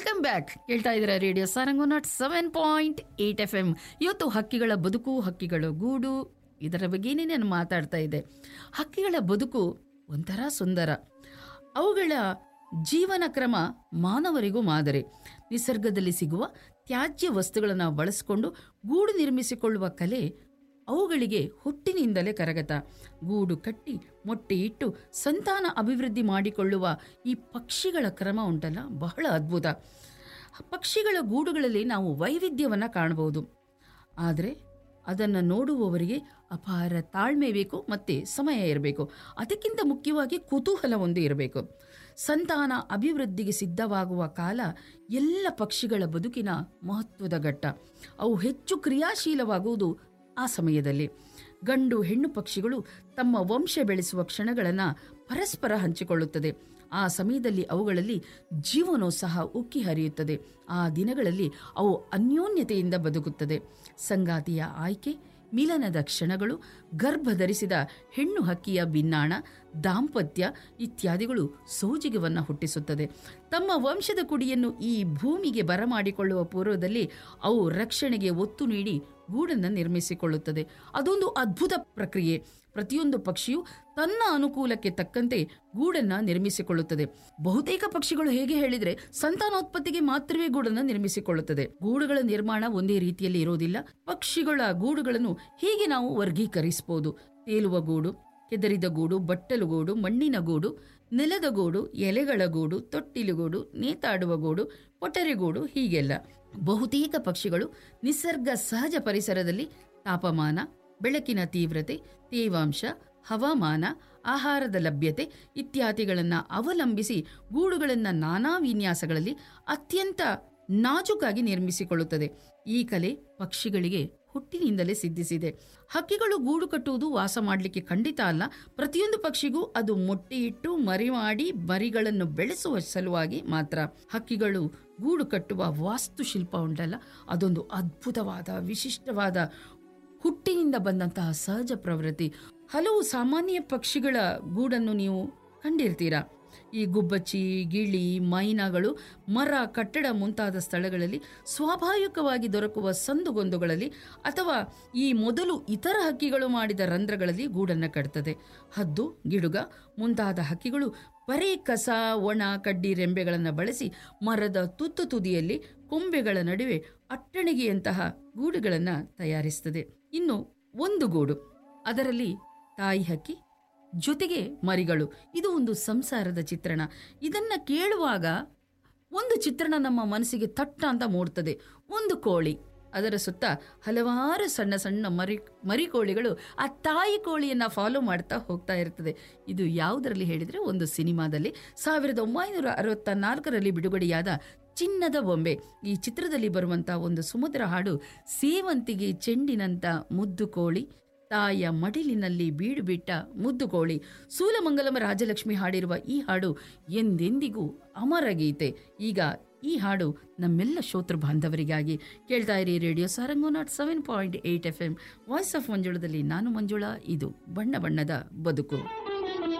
welcome back ಕೇಳ್ತಾ ಇದ್ದೀರಾ radio Saranga not seven point eight F M ಇವತ್ತು ಹಕ್ಕಿಗಳ ಬದುಕು ಹಕ್ಕಿಗಳ ಗೂಡು ಇದರ ಬಗ್ಗೆನೇ ನಾನು ಮಾತಾಡ್ತಾ ಇದ್ದೆ ಹಕ್ಕಿಗಳ ಬದುಕು ಒಂಥರ ಸುಂದರ ಅವುಗಳ ಜೀವನ ಕ್ರಮ ಮಾನವರಿಗೂ ಮಾದರಿ ನಿಸರ್ಗದಲ್ಲಿ ಸಿಗುವ ತ್ಯಾಜ್ಯ ವಸ್ತುಗಳನ್ನು ಬಳಸಿಕೊಂಡು ಗೂಡು ನಿರ್ಮಿಸಿಕೊಳ್ಳುವ ಕಲೆ ಅವುಗಳಿಗೆ ಹುಟ್ಟಿನಿಂದಲೇ ಕರಗತ ಗೂಡು ಕಟ್ಟಿ ಮೊಟ್ಟೆ ಇಟ್ಟು ಸಂತಾನ ಅಭಿವೃದ್ಧಿ ಮಾಡಿಕೊಳ್ಳುವ ಈ ಪಕ್ಷಿಗಳ ಕ್ರಮ ಉಂಟಲ್ಲ ಬಹಳ ಅದ್ಭುತ ಪಕ್ಷಿಗಳ ಗೂಡುಗಳಲ್ಲಿ ನಾವು ವೈವಿಧ್ಯವನ್ನು ಕಾಣಬಹುದು ಆದರೆ ಅದನ್ನು ನೋಡುವವರಿಗೆ ಅಪಾರ ತಾಳ್ಮೆ ಬೇಕು ಮತ್ತು ಸಮಯ ಇರಬೇಕು ಅದಕ್ಕಿಂತ ಮುಖ್ಯವಾಗಿ ಕುತೂಹಲ ಒಂದು ಇರಬೇಕು ಸಂತಾನ ಅಭಿವೃದ್ಧಿಗೆ ಸಿದ್ಧವಾಗುವ ಕಾಲ ಎಲ್ಲ ಪಕ್ಷಿಗಳ ಬದುಕಿನ ಮಹತ್ವದ ಘಟ್ಟ ಅವು ಹೆಚ್ಚು ಕ್ರಿಯಾಶೀಲವಾಗುವುದು ಆ ಸಮಯದಲ್ಲಿ ಗಂಡು ಹೆಣ್ಣು ಪಕ್ಷಿಗಳು ತಮ್ಮ ವಂಶ ಬೆಳೆಸುವ ಕ್ಷಣಗಳನ್ನು ಪರಸ್ಪರ ಹಂಚಿಕೊಳ್ಳುತ್ತದೆ ಆ ಸಮಯದಲ್ಲಿ ಅವುಗಳಲ್ಲಿ ಜೀವನೋತ್ಸಾಹ ಉಕ್ಕಿ ಹರಿಯುತ್ತದೆ ಆ ದಿನಗಳಲ್ಲಿ ಅವು ಅನ್ಯೋನ್ಯತೆಯಿಂದ ಬದುಕುತ್ತದೆ ಸಂಗಾತಿಯ ಆಯ್ಕೆ ಮಿಲನದ ಕ್ಷಣಗಳು ಗರ್ಭ ಧರಿಸಿದ ಹೆಣ್ಣು ಹಕ್ಕಿಯ ಬಿನ್ನಾಣ ದಾಂಪತ್ಯ ಇತ್ಯಾದಿಗಳು ಸೋಜಿಗವನ್ನು ಹುಟ್ಟಿಸುತ್ತದೆ ತಮ್ಮ ವಂಶದ ಕುಡಿಯನ್ನು ಈ ಭೂಮಿಗೆ ಬರಮಾಡಿಕೊಳ್ಳುವ ಪೂರ್ವದಲ್ಲಿ ಅವು ರಕ್ಷಣೆಗೆ ಒತ್ತು ನೀಡಿ ಗೂಡನ್ನು ನಿರ್ಮಿಸಿಕೊಳ್ಳುತ್ತದೆ ಅದೊಂದು ಅದ್ಭುತ ಪ್ರಕ್ರಿಯೆ ಪ್ರತಿಯೊಂದು ಪಕ್ಷಿಯು ತನ್ನ ಅನುಕೂಲಕ್ಕೆ ತಕ್ಕಂತೆ ಗೂಡನ್ನು ನಿರ್ಮಿಸಿಕೊಳ್ಳುತ್ತದೆ ಬಹುತೇಕ ಪಕ್ಷಿಗಳು ಹೇಗೆ ಹೇಳಿದ್ರೆ ಸಂತಾನೋತ್ಪತ್ತಿಗೆ ಮಾತ್ರವೇ ಗೂಡನ್ನು ನಿರ್ಮಿಸಿಕೊಳ್ಳುತ್ತದೆ ಗೂಡುಗಳ ನಿರ್ಮಾಣ ಒಂದೇ ರೀತಿಯಲ್ಲಿ ಇರೋದಿಲ್ಲ ಪಕ್ಷಿಗಳ ಗೂಡುಗಳನ್ನು ಹೀಗೆ ನಾವು ವರ್ಗೀಕರಿಸಬಹುದು ತೇಲುವ ಗೂಡು ಕೆದರಿದ ಗೂಡು ಬಟ್ಟಲು ಗೂಡು ಮಣ್ಣಿನ ಗೂಡು ನೆಲದ ಗೂಡು ಎಲೆಗಳ ಗೂಡು ತೊಟ್ಟಿಲುಗೂಡು ನೇತಾಡುವ ಗೂಡು ಪೊಟರೆಗೂಡು ಹೀಗೆಲ್ಲ ಬಹುತೇಕ ಪಕ್ಷಿಗಳು ನಿಸರ್ಗ ಸಹಜ ಪರಿಸರದಲ್ಲಿ ತಾಪಮಾನ ಬೆಳಕಿನ ತೀವ್ರತೆ ತೇವಾಂಶ ಹವಾಮಾನ ಆಹಾರದ ಲಭ್ಯತೆ ಇತ್ಯಾದಿಗಳನ್ನು ಅವಲಂಬಿಸಿ ಗೂಡುಗಳನ್ನು ನಾನಾ ವಿನ್ಯಾಸಗಳಲ್ಲಿ ಅತ್ಯಂತ ನಾಜೂಕಾಗಿ ನಿರ್ಮಿಸಿಕೊಳ್ಳುತ್ತದೆ ಈ ಕಲೆ ಪಕ್ಷಿಗಳಿಗೆ ಹುಟ್ಟಿನಿಂದಲೇ ಸಿದ್ಧಿಸಿದೆ ಹಕ್ಕಿಗಳು ಗೂಡು ಕಟ್ಟುವುದು ವಾಸ ಮಾಡಲಿಕ್ಕೆ ಖಂಡಿತ ಅಲ್ಲ ಪ್ರತಿಯೊಂದು ಪಕ್ಷಿಗೂ ಅದು ಮೊಟ್ಟೆ ಇಟ್ಟು ಮರಿ ಮಾಡಿ ಮರಿಗಳನ್ನು ಬೆಳೆಸುವ ಸಲುವಾಗಿ ಮಾತ್ರ ಹಕ್ಕಿಗಳು ಗೂಡು ಕಟ್ಟುವ ವಾಸ್ತುಶಿಲ್ಪ ಉಂಟಲ್ಲ ಅದೊಂದು ಅದ್ಭುತವಾದ ವಿಶಿಷ್ಟವಾದ ಹುಟ್ಟಿನಿಂದ ಬಂದಂತಹ ಸಹಜ ಪ್ರವೃತ್ತಿ ಹಲವು ಸಾಮಾನ್ಯ ಪಕ್ಷಿಗಳ ಗೂಡನ್ನು ನೀವು ಕಂಡಿರ್ತೀರಾ ಈ ಗುಬ್ಬಚ್ಚಿ ಗಿಳಿ ಮೈನಾಗಳು ಮರ ಕಟ್ಟಡ ಮುಂತಾದ ಸ್ಥಳಗಳಲ್ಲಿ ಸ್ವಾಭಾವಿಕವಾಗಿ ದೊರಕುವ ಸಂದುಗೊಂದುಗಳಲ್ಲಿ ಅಥವಾ ಈ ಮೊದಲು ಇತರ ಹಕ್ಕಿಗಳು ಮಾಡಿದ ರಂಧ್ರಗಳಲ್ಲಿ ಗೂಡನ್ನು ಕಟ್ತದೆ ಹದ್ದು ಗಿಡುಗ ಮುಂತಾದ ಹಕ್ಕಿಗಳು ಬರೀ ಕಸ ಒಣ ಕಡ್ಡಿ ರೆಂಬೆಗಳನ್ನು ಬಳಸಿ ಮರದ ತುತ್ತು ತುದಿಯಲ್ಲಿ ಕೊಂಬೆಗಳ ನಡುವೆ ಅಟ್ಟಣಿಗೆಯಂತಹ ಗೂಡುಗಳನ್ನು ತಯಾರಿಸುತ್ತದೆ ಇನ್ನು ಒಂದು ಗೂಡು ಅದರಲ್ಲಿ ತಾಯಿ ಹಕ್ಕಿ ಜೊತೆಗೆ ಮರಿಗಳು ಇದು ಒಂದು ಸಂಸಾರದ ಚಿತ್ರಣ ಇದನ್ನ ಕೇಳುವಾಗ ಒಂದು ಚಿತ್ರಣ ನಮ್ಮ ಮನಸ್ಸಿಗೆ ತಟ್ಟ ಅಂತ ಮೂಡ್ತದೆ ಒಂದು ಕೋಳಿ ಅದರ ಸುತ್ತ ಹಲವಾರು ಸಣ್ಣ ಸಣ್ಣ ಮರಿ ಮರಿಕೋಳಿಗಳು ಆ ತಾಯಿ ಕೋಳಿಯನ್ನು ಫಾಲೋ ಮಾಡ್ತಾ ಹೋಗ್ತಾ ಇರ್ತದೆ ಇದು ಯಾವುದರಲ್ಲಿ ಹೇಳಿದರೆ ಒಂದು ಸಿನಿಮಾದಲ್ಲಿ ಸಾವಿರದ ಒಂಬೈನೂರ ಅರವತ್ತ ನಾಲ್ಕರಲ್ಲಿ ಬಿಡುಗಡೆಯಾದ ಚಿನ್ನದ ಬೊಂಬೆ ಈ ಚಿತ್ರದಲ್ಲಿ ಬರುವಂಥ ಒಂದು ಸುಮಧುರ ಹಾಡು ಸೇವಂತಿಗೆ ಚೆಂಡಿನಂತ ಮುದ್ದು ಕೋಳಿ ತಾಯ ಮಡಿಲಿನಲ್ಲಿ ಬೀಡು ಬಿಟ್ಟ ಮುದ್ದು ಕೋಳಿ ಸೂಲಮಂಗಲಂ ರಾಜಲಕ್ಷ್ಮಿ ಹಾಡಿರುವ ಈ ಹಾಡು ಎಂದೆಂದಿಗೂ ಅಮರ ಗೀತೆ ಈಗ ಈ ಹಾಡು ನಮ್ಮೆಲ್ಲ ಶ್ರೋತೃ ಬಾಂಧವರಿಗಾಗಿ ಕೇಳ್ತಾ ಇರಿ radio Saranga not seven point eight F M voice of ಮಂಜುಳದಲ್ಲಿ ನಾನು ಮಂಜುಳಾ ಇದು ಬಣ್ಣ ಬಣ್ಣದ ಬದುಕು